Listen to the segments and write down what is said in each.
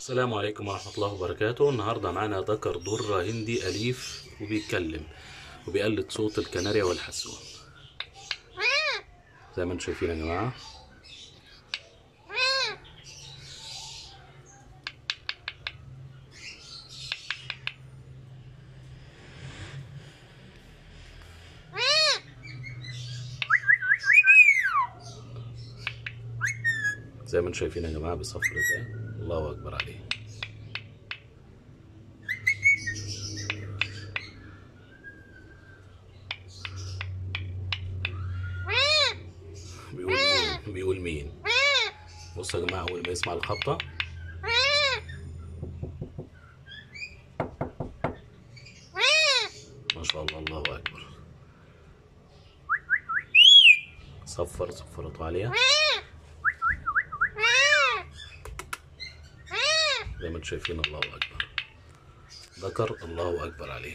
السلام عليكم ورحمة الله وبركاته النهاردة معانا ذكر درة هندي أليف وبيتكلم وبيقلد صوت الكناريا والحسون زي ما انتم شايفين يا جماعة زي ما انتم شايفين يا جماعة بيصفر ازاي الله أكبر عليه بيقول مين بيقول مين بصوا يا جماعة أول ما يسمع الخبطة ما شاء الله الله أكبر صفر صفرته عليها زي ما انتم شايفين الله أكبر ذكر الله أكبر عليه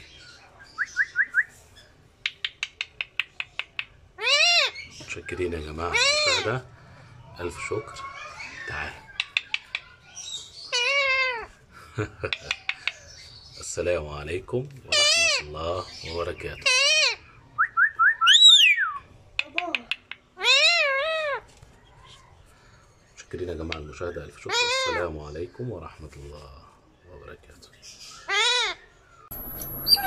متشكرين يا جماعة على المشاهدة ألف شكر تعال السلام عليكم ورحمة الله وبركاته متشكرين يا جماعة على المشاهدة ألف شكر السلام عليكم ورحمة الله وبركاته